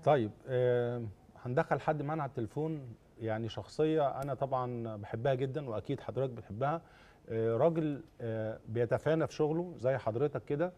طيب آه، هندخل حد معانا على التليفون يعني شخصيه انا طبعا بحبها جدا واكيد حضرتك بتحبها آه، راجل آه، بيتفانى في شغله زي حضرتك كده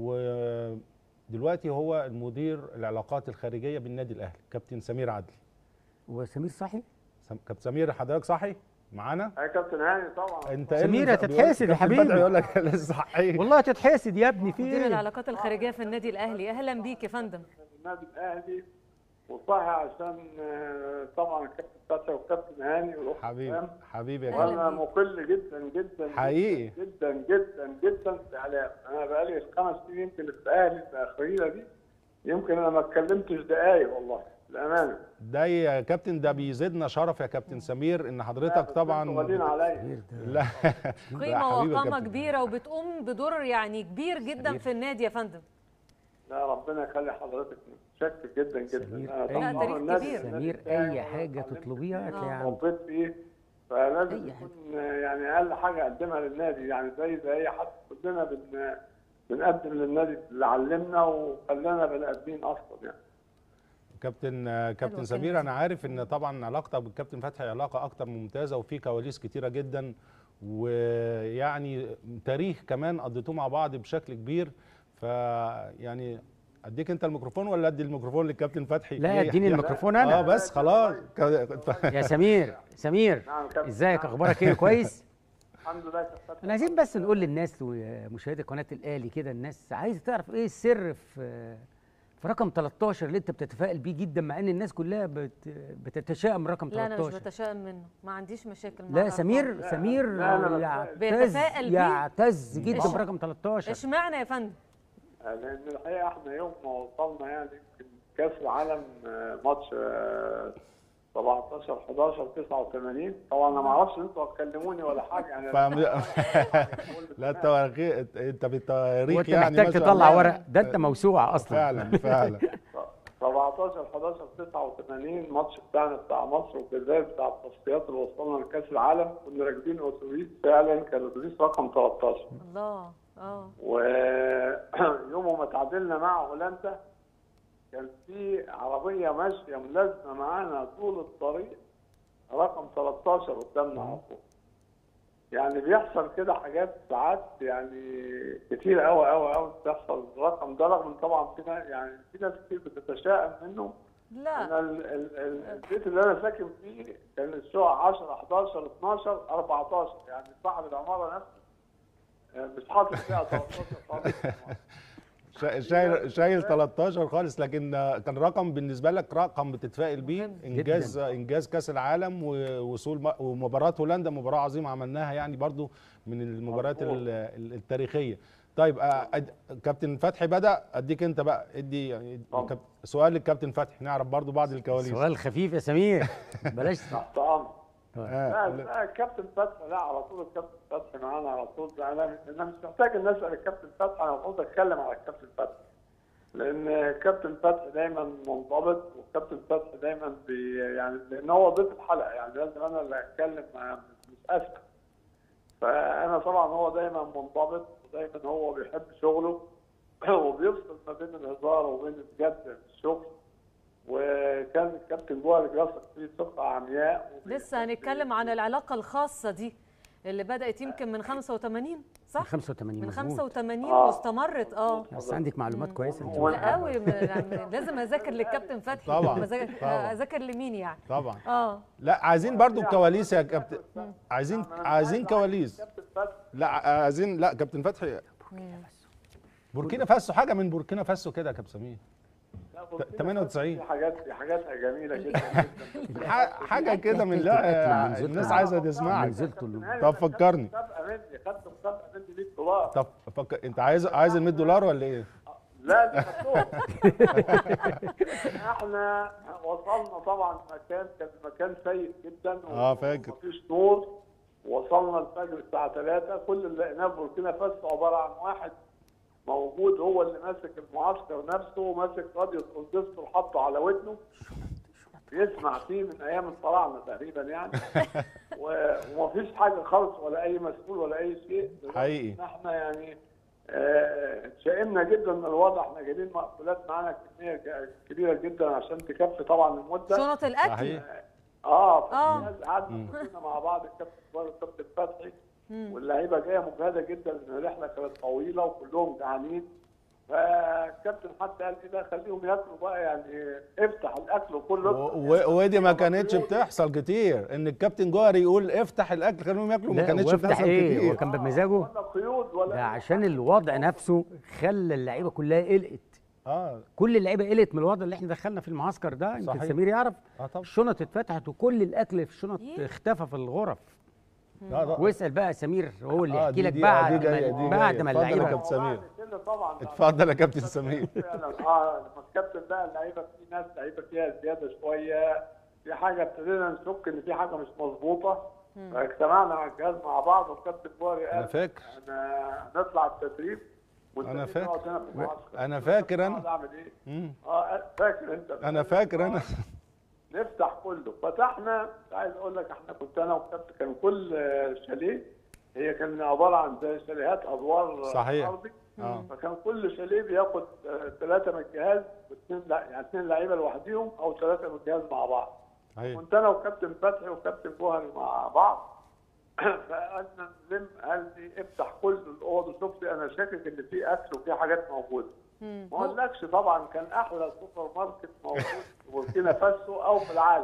ودلوقتي هو المدير العلاقات الخارجيه بالنادي الاهلي كابتن سمير عدلي وسمير صحي سم- كابتن سمير حضرتك صحي معانا يا كابتن هاني طبعا انت إيه سمير اللي- هتتحاسد يا كابتن حبيبي. فتحي يقول لك لسه صحي والله هتتحاسد يا ابني في مدير ايه العلاقات الخارجيه في النادي الاهلي اهلا بيك يا فندم النادي الاهلي وصحي عشان آه، طبعا الكابتن فتحي والكابتن هاني والاخت حبيبي إسلام. حبيبي يا أهلا كابتن وانا بيك. مقل جدا جدا حقيقي. جدا جدا جدا في الاعلام انا بقالي خمس سنين يمكن في الاهلي الاخيره دي يمكن انا ما اتكلمتش دقايق والله للامانه ده يا كابتن ده بيزيدنا شرف يا كابتن سمير ان حضرتك طبعا غاليين عليا سمير ده لا قيمه حبيبي يا وقامه كابتن. كبيره وبتقوم بدور يعني كبير جدا في النادي يا فندم لا ربنا يخلي حضرتك متشكر جدا جدا سمير أنا أي- طبعاً لا، تاريخ النادي- كبير. النادي سمير بتاعي اي وأنا حاجه اتعلمت تطلبيها فيه هتلاقيها عنده ربيت فيه فلازم أي حاجة. يكون يعني اقل حاجه اقدمها للنادي يعني زي زي اي حد كلنا بن بنقدم للنادي اللي علمنا وخلانا بني ادمين اصلا يعني كابتن كابتن حلوة سمير الكلمة انا عارف ان طبعا علاقتك بالكابتن فتحي علاقه اكتر من ممتازه وفي كواليس كتيره جدا ويعني تاريخ كمان قضيتوه مع بعض بشكل كبير فيعني اديك انت الميكروفون ولا ادي الميكروفون للكابتن فتحي لا، يحكي- اديني يحكي- الميكروفون أنا. اه بس خلاص يا سمير سمير نعم كابتن ازيك نعم. اخبارك ايه كويس الحمد لله كابتن احنا عايزين بس نقول للناس ومشاهدي قناه الاهلي كده الناس عايزه تعرف ايه السر في في رقم 13 اللي انت بتتفائل بيه جدا مع ان الناس كلها بت بتتشائم رقم لا انا مش 13 بتشائم منه ما عنديش مشاكل مع لا الأرقام. سمير لا، سمير لا، أنا بتفائل. يعتز بيتفائل بيه؟ يعتز جدا إيش- برقم 13 اشمعنى يا فندم لان الحقيقه احنا يوم ما وصلنا يعني يمكن كاس العالم آه، ماتش آه، 17 11 89 طبعا انا ما اعرفش انتوا هتكلموني ولا حاجه يعني فاهم- لا التواريخ انت بالتواريخ وانت يعني محتاج ما شاء تطلع الله. ورق ده انت موسوعه اصلا فعلا فعلا 17 11 89 ماتش بتاعنا بتاع مصر والجزائر بتاع التصفيات اللي وصلنا لكاس العالم كنا راكبين اتوبيس فعلا كان الاتوبيس رقم 13 الله اه ويوم ما تعادلنا مع هولندا كان في عربيه ماشيه ملازمه معانا طول الطريق رقم 13 قدامنا على طول يعني بيحصل كده حاجات ساعات يعني كتير قوي قوي قوي بتحصل الرقم ده رغم إن طبعا في ناس يعني في ناس كتير بتتشائم منه لا انا ال- ال- ال- البيت اللي انا ساكن فيه كان الشقق 10 11 12 14 يعني صاحب العماره نفسه آه، مش حاطط فيها 13 خالص شا- شايل شايل 13 خالص لكن كان رقم بالنسبه لك رقم بتتفائل بيه مهم. انجاز انجاز كاس العالم ووصول م- ومباراه هولندا مباراه عظيمه عملناها يعني برضو من المباريات مظبوط. ال- ال- التاريخيه طيب آه، أد- كابتن فتحي بدا اديك انت بقى ادي يعني طبعا. كاب- سؤال للكابتن فتحي نعرف برضو بعض الكواليس سؤال خفيف يا سمير بلاش تحت امر آه، لا لا الكابتن فتحي لا على طول الكابتن فتحي معانا على طول ده انا انا مش محتاج ان اسال الكابتن فتحي انا المفروض اتكلم على الكابتن فتحي لان الكابتن فتحي دايما منضبط والكابتن فتحي دايما بي يعني لان هو ضيف الحلقه يعني لازم انا اللي اتكلم مع- مش اسال فانا طبعا هو دايما منضبط ودايما هو بيحب شغله وبيفصل ما بين الهزار وبين الجد في الشغل وكان الكابتن جوهر بيثق فيه ثقه عمياء لسه هنتكلم عن العلاقه الخاصه دي اللي بدات يمكن من 85 من صح 85 من مظبوط. 85 آه. واستمرت اه بس عندك معلومات كويسه انت هو- لا قوي يعني لازم اذاكر للكابتن فتحي طبعاً، أذاكر- طبعاً. اذاكر لمين يعني طبعا اه لا عايزين برضو الكواليس يا كابتن عايزين عايزين كواليس كابتن فتحي لا عايزين لا كابتن فتحي بوركينا فاسو حاجه من بوركينا فاسو كده يا كابتن سمير لا، بوركينا 98. فاسو في حاجات في حاجاتها جميله جدا جدا ح- حاجه كده من أكل- أكل لا منزلته. الناس عايزه تسمعك منزلته اللي- طب فكرني. مسابقه مني خدت مسابقه مني 100 دولار طب فكر انت عايز عايز ال 100 دولار ولا ايه؟ لا دي خدتهم احنا وصلنا طبعا مكان كان مكان سيء جدا آه، فاكر. ومفيش نور وصلنا الفجر الساعه 3 كل اللي لقيناه في بوركينا فاسو عباره عن واحد موجود هو اللي ماسك المعسكر نفسه وماسك راديو ترانزستور حاطه على ودنه بيسمع فيه من ايام الفراعنه تقريبا يعني و- ومفيش حاجه خالص ولا اي مسؤول ولا اي شيء لدرجة حقيقي. ان احنا يعني آه، شائمنا جدا من الوضع احنا جايبين مأكولات معانا كميه ج- كبيره جدا عشان تكفي طبعا المده شنط الاكل صحيح اه آه. فالناس قعدنا كلنا مع بعض الكابتن كبار والكابتن فتحي واللعيبه جايه مجهده جدا لان الرحله كانت طويله وكلهم جعانين فالكابتن حتى قال كده خليهم ياكلوا بقى يعني افتح الاكل وكله و- و- ودي ما كانتش بتحصل كتير ان الكابتن جوهري يقول افتح الاكل خليهم ياكلوا ما لا كانتش وافتح بتحصل ايه هو كتير كان بمزاجه ولا قيود ولا ده عشان الوضع نفسه خلى اللعيبه كلها قلقت اه كل اللعيبه قلقت من الوضع اللي احنا دخلنا في المعسكر ده يمكن صحيح. سمير يعرف اه طبعا الشنط اتفتحت وكل الاكل في الشنط إيه؟ اختفى في الغرف لا لا واسال بقى سمير هو اللي آه، يحكي دي- لك دي- بعد دي جاية- ما دي بعد جاية. ما اتفضل يا اللعيبه كابتن سمير. كده طبعا اتفضل يا كابتن سمير فعلا اه لما الكابتن بقى اللعيبه في ناس لعيبه فيها زياده شويه في حاجه ابتدينا نشك ان في حاجه مش مظبوطه فاجتمعنا مع الجهاز مع بعض والكابتن جوهري قال انا فاكر انا نطلع التدريب أنا والتدريب فاكر. نقعد هنا في المعسكر. أنا فاكر أنا. أقعد اعمل ايه؟ مم. اه فاكر انت انا فاكر انا نفتح كله فتحنا مش عايز اقول لك احنا كنت انا والكابتن كان كل آه، شاليه هي كان عباره عن زي شاليهات ادوار آه، صحيح. أرضي. اه فكان كل شاليه بياخد ثلاثه من الجهاز واثنين لا يعني اثنين لعيبه لوحديهم او ثلاثه من الجهاز مع بعض ايوه كنت انا وكابتن فتحي وكابتن جوهري مع بعض فقلنا نلم قال لي افتح كل الاوض وشوف لي انا شاكك ان في اكل وفي حاجات موجوده مم. ما اقولكش طبعا كان احلى سوبر ماركت موجود في بوركينا فاسو او في العالم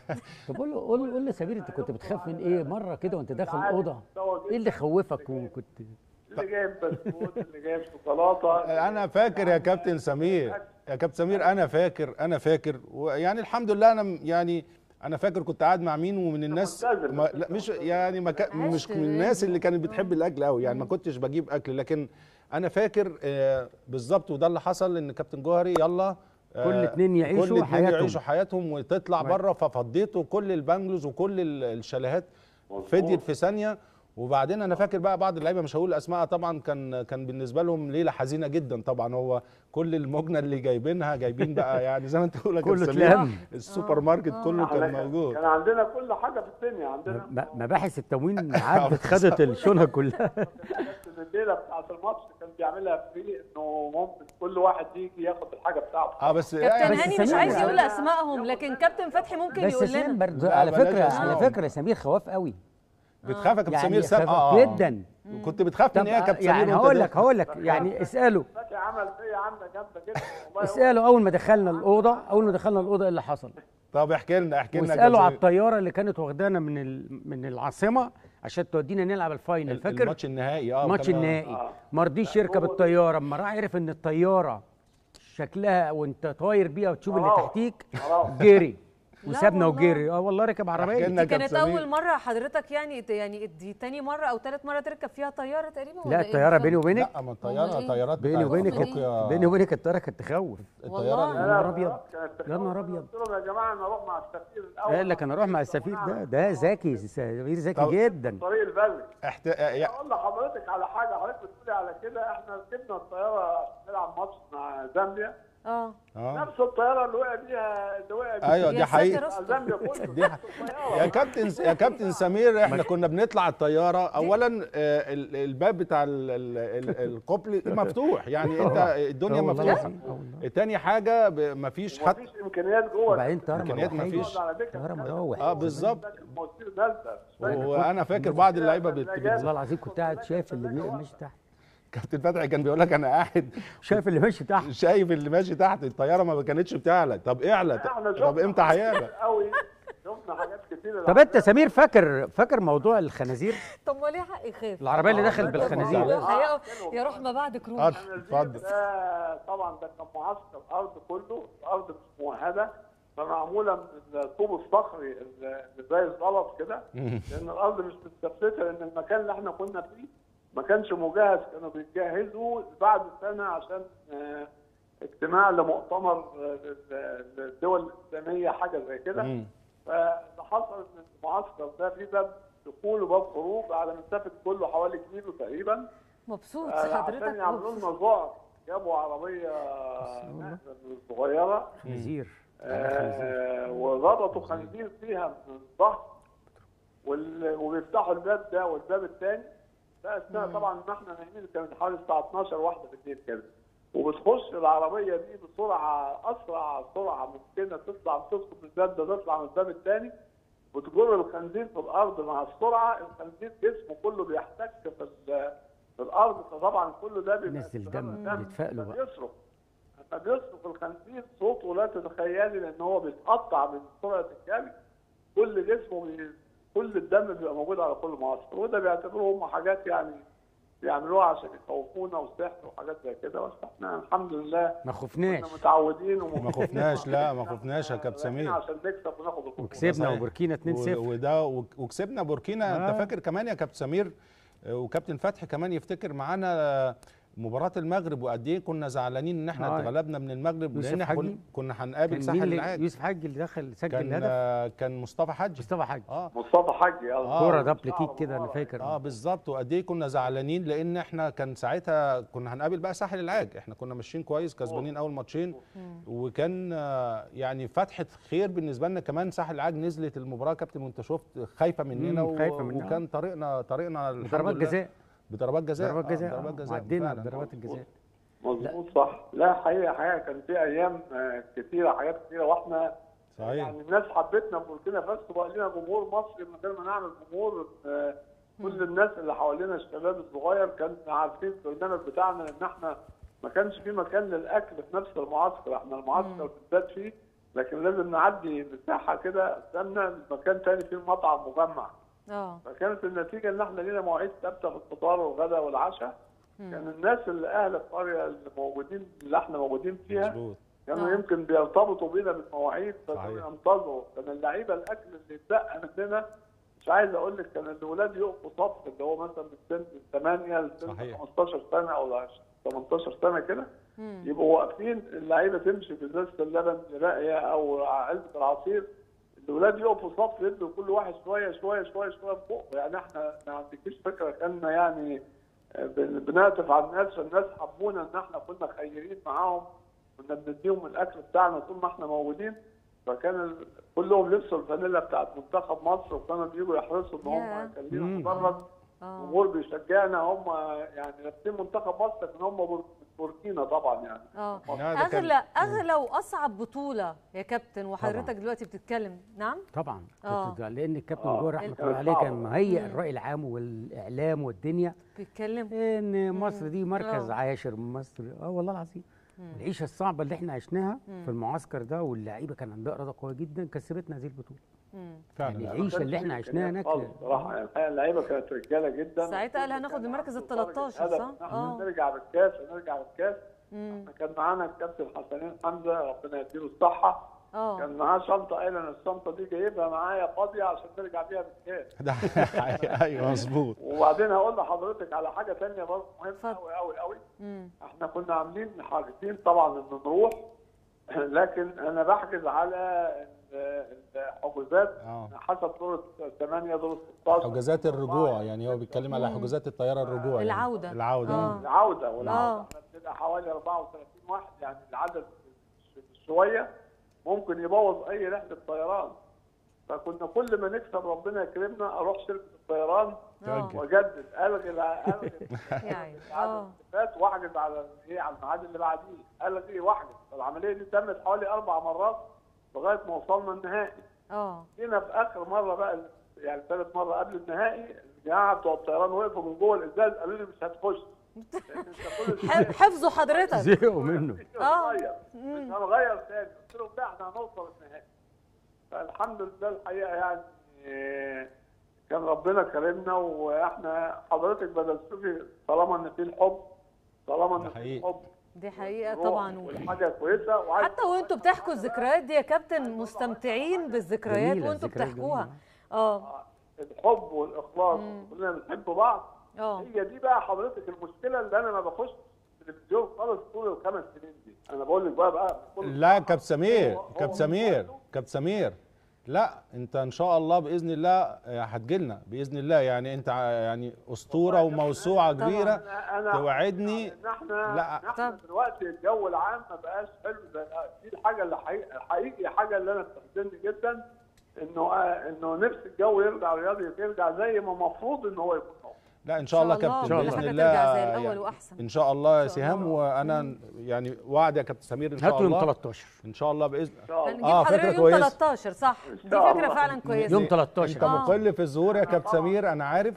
طب قول له قول له قول له سمير انت كنت بتخاف من ايه مره كده وانت داخل الاوضه ايه اللي خوفك وكنت اللي جايب بسكوت اللي جايب شوكولاته انا فاكر يا كابتن سمير يا كابتن سمير انا فاكر انا فاكر ويعني الحمد لله انا م- يعني انا فاكر كنت قاعد مع مين ومن الناس ملتزم. ما لا مش يعني ما كا- مش عشت من الناس اللي كانت بتحب الاكل قوي يعني ما كنتش بجيب اكل لكن انا فاكر آه، بالظبط وده اللي حصل ان كابتن جوهري يلا آه، كل اتنين يعيشوا كل اتنين حياتهم. يعيشوا حياتهم وتطلع right. بره ففضيته كل البانجلوز وكل ال- الشاليهات مظبوط. فديت في ثانيه وبعدين انا فاكر بقى بعض اللعيبه مش هقول اسمائها طبعا كان كان بالنسبه لهم ليله حزينه جدا طبعا هو كل المجنه اللي جايبينها جايبين بقى يعني زي ما انت بتقول يا كله كابتن سمير، اتلم. السوبر ماركت كله كان موجود كان عندنا كل حاجه في الدنيا عندنا م- مباحث التموين عدت خدت الشنط كلها كابتن الليله بتاعت الماتش كان بيعملها فري انه ممكن كل واحد يجي ياخد الحاجه بتاعته اه بس كابتن يعني هاني مش سمير عايز يعني- يقول اسمائهم لكن كابتن فتحي ممكن بس يقول سمير لنا برضه لا، على بلاش فكره على اسمائهم. فكره سمير خواف قوي بتخاف يا كابتن يعني سمير ساب خواف جدا كنت بتخاف من طب ايه يا كابتن يعني سمير وأنت هقول داخل؟ لك هقول لك يعني اساله فتحي عمل فيا عامله جامده جدا والله هو اساله اول ما دخلنا الاوضه اول ما دخلنا الاوضه ايه اللي حصل طب احكي لنا احكي لنا يا واساله كابتن على سمير. الطياره اللي كانت واخدانا من ال... من العاصمه عشان تودينا نلعب الفاينل فاكر الماتش النهائي اه ماتش وكان- النهائي آه. ما رضيش يركب الطياره اما راح عرف ان الطياره شكلها وانت طاير بيها وتشوف اللي خلاص. تحتيك خلاص. جري لا وسابنا والله. وجري اه والله ركب احكي عربيه لنا دي يا كانت كابتن اول سمير. مره حضرتك يعني يعني دي تاني مره او ثالث مره تركب فيها طياره تقريبا ولا لا إيه؟ الطياره مش بيني فاهمة. وبينك لا ما أمال الطياره إيه؟ طيارات بيني بتاعت وبينك أفريقيا. بيني وبينك الطياره كانت تخوف الطياره والله. اللي- نهار أبيض. كانت يا نهار أبيض. قلت لهم يا جماعه انا اروح مع السفير الاول قال لك انا اروح مع السفير ده ده ذكي سفير ذكي طب- جدا طريق البلد احت... يا- اقول لحضرتك على حاجه حضرتك بتقولي على كده احنا ركبنا الطياره عشان نلعب ماتش مع زامبيا اه اه نفس الطياره اللي وقع بيها اللي وقع بيها ايوه يا دي ساتر حقيقه أستر. زامبيا كله دي ح- يا كابتن يا كابتن سمير احنا كنا بنطلع الطياره اولا آه، ال- الباب بتاع ال- ال- ال- القبل مفتوح يعني انت الدنيا آه والله مفتوحه العظيم، آه والله. تاني حاجه ب- مفيش حتى مفيش امكانيات جوه وبعدين طياره إمكانيات مروحيه مفيش. طياره مروح اه بالظبط المواسير نازله وانا فاكر بعض اللعيبه بت... بت... والله العظيم كنت قاعد شايف اللي بي- ماشي تحت كابتن فتحي كان بيقول لك انا قاعد شايف اللي ماشي تحت شايف اللي ماشي تحت الطياره ما كانتش بتعلى طب اعلى احنا طب امتى هيعلى قوي شفنا حاجات كتير طب انت سمير فاكر فاكر موضوع الخنازير طب ما ليه حق يخاف العربيه اللي دخل آه، بالخنازير آه. الحقيقه يا روح ما بعدك روح اه الخنازير اتفضل ده طبعا ده كان معسكر الارض كله الارض مش مؤهله فمعموله من الطوب الصخري اللي زي الزلط كده لان الارض مش متثبته لان المكان اللي احنا كنا فيه ما كانش مجهز كانوا بيجهزوا بعد سنه عشان آه، اجتماع لمؤتمر آه، لل- للدول الاسلاميه حاجه زي كده مم. فاللي حصل ان المعسكر ده فيه باب دخول وباب خروج على مسافه كله حوالي كيلو تقريبا مبسوط آه، عشان حضرتك يعملوا مبسوط. لنا ذعر جابوا عربيه صغيره خنازير آه، وربطوا خنزير فيها من الظهر وال- وبيفتحوا الباب ده والباب الثاني ده اثناء طبعا ان احنا نايمين كانت حوالي الساعه 12 واحده بالليل كده وبتخش العربيه دي بسرعه اسرع سرعه ممكنه تطلع تدخل من الباب ده تطلع من الباب الثاني وتجر الخنزير في الارض مع السرعه الخنزير جسمه كله بيحتك في ال- في الارض فطبعا كل ده بيبقى ينزل دم، استخدام بيتفائلوا بقى. بيصرخ لما بيصرخ الخنزير صوته لا تتخيلي لان هو بيتقطع من سرعه الجري كل جسمه بي... كل الدم بيبقى موجود على كل معسكر وده بيعتبروه هم حاجات يعني بيعملوها عشان يخوفونا وسحر وحاجات زي كده بس احنا الحمد لله ما كنا خفناش متعودين ما خفناش لا ما خفناش يا كابتن رايحين سمير عشان نكسب وناخد البطوله وكسبنا صحيح. وبوركينا 2-0 و- وده وك- وكسبنا بوركينا آه. انت فاكر كمان يا كابتن سمير آه، وكابتن فتحي كمان يفتكر معانا آه، مباراة المغرب وقد ايه كنا زعلانين ان احنا آه. اتغلبنا من المغرب يوسف لان احنا حجي. كن- كنا هنقابل كان مين ساحل اللي العاج يوسف حاج اللي دخل سجل كان الهدف آه، كان مصطفى حجي مصطفى حاج اه مصطفى حجي آه. كوره دبل كيك كده انا فاكر اه بالظبط وقد ايه كنا زعلانين لان احنا كان ساعتها كنا هنقابل بقى ساحل العاج احنا كنا ماشيين كويس كسبانين اول ماتشين وكان آه، يعني فتحه خير بالنسبه لنا كمان ساحل العاج نزلت المباراه كابتن وانت شفت خايفه مننا مم، و- خايفة مننا. وكان طريقنا طريقنا الحمد ضربات لله جزاء بضربات جزاء ضربات آه، جزاء ضربات آه، جزاء عدينا فعلاً. بضربات الجزاء مظبوط صح لا حقيقه حقيقه كان في ايام آه، كتيره حاجات كتيره واحنا صحيح يعني الناس حبتنا في بوركينا فاسو بقى لنا جمهور مصري من غير ما نعمل جمهور آه، كل الناس اللي حوالينا الشباب الصغير كانوا عارفين البرنامج بتاعنا لان احنا ما كانش في مكان للاكل في نفس المعسكر احنا المعسكر بالذات فيه لكن لازم نعدي مساحه كده قدامنا مكان تاني فيه مطعم مجمع اه فكانت النتيجه ان احنا لينا مواعيد ثابته في الفطار والغداء والعشاء كان الناس اللي اهل القريه اللي موجودين اللي احنا موجودين فيها مظبوط كانوا آه. يمكن بيرتبطوا بينا بالمواعيد صحيح. فكانوا ينتظروا كان اللعيبه الاكل اللي يتبقى مننا مش عايز اقول لك كان الاولاد يقفوا صف اللي هو مثلا من سن 8 لسن صحيح. 15 سنه او 18 سنه كده مم. يبقوا واقفين اللعيبه تمشي بازازه اللبن راقيه او علبه العصير الاولاد يقفوا صف يدوا كل واحد شويه شويه شويه شويه فوق يعني احنا ما عندكيش فكره كان يعني آه، بن- بنعطف على الناس فالناس حبونا ان احنا كنا خيرين معاهم كنا بنديهم الاكل بتاعنا طول ما احنا موجودين فكان ال- كلهم لبسوا الفانيلا بتاعت منتخب مصر وكانوا بيجوا يحرصوا ان هم ياه. يخلينا مم. مدرج اه الجمهور بيشجعنا هم يعني لابسين منتخب مصر لكن هم بور- بوركينا طبعا يعني اه لا، ده كان- اغلى اغلى واصعب بطوله يا كابتن وحضرتك دلوقتي بتتكلم نعم طبعا آه. كنت لان الكابتن آه. جوهر رحمه كانت الله عليه كان صعبة. مهيئ مم. الراي العام والاعلام والدنيا بيتكلم ان مصر دي مركز آه. عاشر من مصر اه والله العظيم العيشه الصعبه اللي احنا عشناها مم. في المعسكر ده واللعيبه كان عندها اراده قويه جدا كسبتنا هذه البطوله مم. فعلا يعني لا. العيشه اللي احنا عشناها هناك خالص بصراحه يعني الحقيقة اللعيبه كانت رجاله جدا ساعتها قال هناخد المركز ال 13 هدف صح؟ إن احنا اه نرجع بالكاس ونرجع بالكاس مم. احنا كان معانا الكابتن حسنين حمزه ربنا يديله الصحه اه كان معاه شنطه قايل انا الشنطه دي جايبها معايا فاضيه عشان نرجع بيها بالكاس ده حقيقة. ايوه مظبوط وبعدين هقول لحضرتك على حاجه ثانيه برضه مهمه اتفضل. قوي قوي قوي مم. احنا كنا عاملين حاجتين طبعا ان نروح لكن انا بحجز على ال- الحجوزات اه حسب دور الثمانيه دور ال 16 حجازات الرجوع يعني هو بيتكلم على حجازات الطياره الرجوع يعني. العودة. العوده آه. آه. العوده آه. والعوده احنا بنبقى حوالي 34 واحد يعني العدد مش- شويه ممكن يبوظ اي رحله طيران فكنا كل ما نكسب ربنا يكرمنا اروح شركه الطيران اه واجدد الغي الع- الغي يا عيني العدد اه اللي فات واحجز على ايه على الميعاد اللي بعديه الغي واحجز العمليه دي تمت حوالي اربع مرات لغايه ما وصلنا النهائي اه جينا في اخر مره بقى يعني ثالث مره قبل النهائي الجماعه بتوع الطيران وقفوا من جوه الازاز قالوا لي مش هتخش لأن أنت كل ح- حفظوا حضرتك زهقوا منه آه. هنغير مش هنغير تاني قلت لهم لا احنا هنوصل النهائي فالحمد لله الحقيقه يعني آه، كان ربنا كرمنا واحنا حضرتك بدل تشوفي طالما ان في الحب طالما ان ده في حقيقي. الحب دي حقيقه روح طبعا و... والحاجه كويسه وعايز حتى وانتوا بتحكوا الذكريات دي يا كابتن مستمتعين بالذكريات جميلة، وانتوا الذكريات بتحكوها جميلة. اه الحب والاخلاص كلنا بنحب بعض اه هي دي بقى حضرتك المشكله اللي انا ما بخش التلفزيون خالص طول الخمس سنين دي انا بقول لك بقى بقى بكل لا كابتن سمير هو- هو كابتن سمير كابتن سمير لا انت ان شاء الله باذن الله آه، هتجيلنا باذن الله يعني انت ع- يعني اسطوره وموسوعه طبعاً. كبيره انا انا توعدني ان احنا لا. إن احنا طب. دلوقتي الجو العام ما بقاش حلو زي دي الحاجه اللي حقيقي, حقيقي حاجه اللي انا بتخدمني جدا انه آه، انه نفس الجو يرجع رياضي يرجع زي ما المفروض ان هو يكون هو. لا ان شاء الله إن شاء كابتن الله باذن كل الله حاجة ترجع زي الأول يعني وأحسن. ان شاء الله يا إن شاء سهام الله. وانا يعني وعد يا كابتن سمير ان شاء هاتوا يوم الله 13 ان شاء الله باذن ان شاء الله هنجيب آه، حضرتك فكرة يوم كويسة. 13 صح دي شاء فكره الله. فعلا كويسه يوم 13 انت آه. مقل في الظهور يا كابتن سمير انا عارف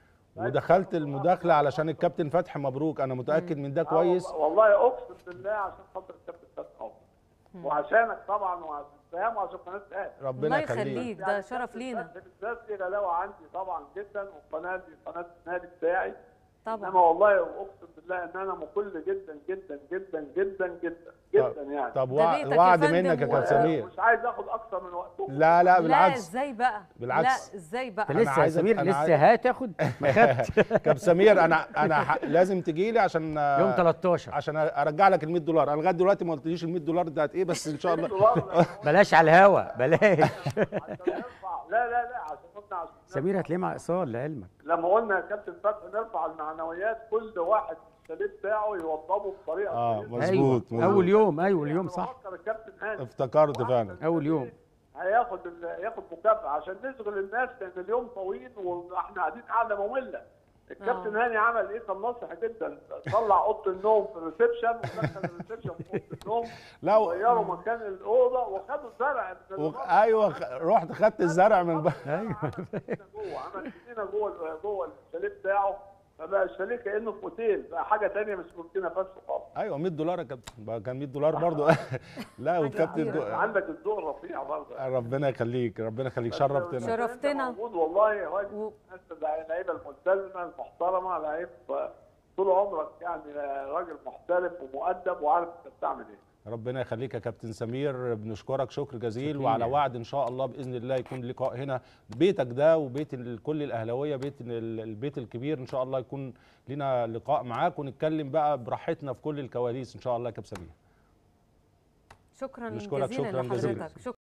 ودخلت المداخله علشان الكابتن فتحي مبروك انا متاكد من ده آه كويس والله- والله اقسم بالله عشان خاطر الكابتن فتحي عمر وعشانك طبعا وعشان سهام وعشان قناه الاهلي ربنا الله يخليك يخليك ده شرف لينا بالذات دي غلاوه عندي طبعا جدا والقناه دي قناه النادي بتاعي انما طبعا والله اقسم بالله ان انا مقل جدا جدا جدا جدا جدا جدا يعني طب ده وع- بيتك يا وعد فندم منك يا و- كابتن سمير مش عايز اخد اكثر من وقتكم لا لا لا بالعكس ازاي بقى بالعكس. لا ازاي بقى انت لسه يا عايزك- سمير أنا لسه عايز- هتاخد ما خدت كابتن سمير انا انا ح- لازم تجي لي عشان يوم 13 عشان ارجع لك ال 100 دولار انا لغايه دلوقتي ما قلتليش ال 100 دولار بتاعت ايه بس ان شاء الله دولار بلاش على الهوا بلاش عشان نرفع لا لا لا عشان قلنا عشان سمير هتلاقيه مع ايصال لعلمك لما قلنا يا كابتن فتحي نرفع المعنويات كل واحد في الشاليه بتاعه يوضبه بطريقه اه كويسة. مظبوط ايوه مظبوط اول يوم ايوه اليوم أنا صح بفكر الكابتن هاني افتكرت فعلا اول يوم هياخد ال- ياخد مكافاه عشان نشغل الناس لان اليوم طويل واحنا قاعدين قاعده ممله الكابتن هاني عمل ايه كان ناصح جدا طلع اوضه النوم في الريسبشن ودخل الريسبشن في اوضه النوم لا و- غيروا مكان الاوضه وخدوا زرع من و... الغرفة. ايوه خ- رحت خدت الزرع من بقى ايوه عمل جنينه جوه عمل جنينه جوه جوه الشاليه بتاعه فبقى الشاليه كانه في اوتيل بقى حاجه ثانيه مش بوركينا فاسو خالص ايوه 100 دولار يا كابتن بقى كان 100 دولار برضو لا والكابتن كبيرة. دو... عندك الذوق الرفيع برضه ربنا يخليك ربنا يخليك شرفتنا شرفتنا. موجود والله يا راجل و- الناس اللعيبه الملتزمه المحترمه لعيب طول عمرك يعني راجل محترف ومؤدب وعارف انت بتعمل ايه ربنا يخليك يا كابتن سمير بنشكرك شكر جزيل شكراً وعلى يعني. وعد ان شاء الله باذن الله يكون لقاء هنا بيتك ده وبيت ال- كل الاهلاويه بيت ال- البيت الكبير ان شاء الله يكون لنا لقاء معاك ونتكلم بقى براحتنا في كل الكواليس ان شاء الله يا كابتن سمير شكرا نشكرك جزيلا شكراً جزيلاً. لحضرتك شكرا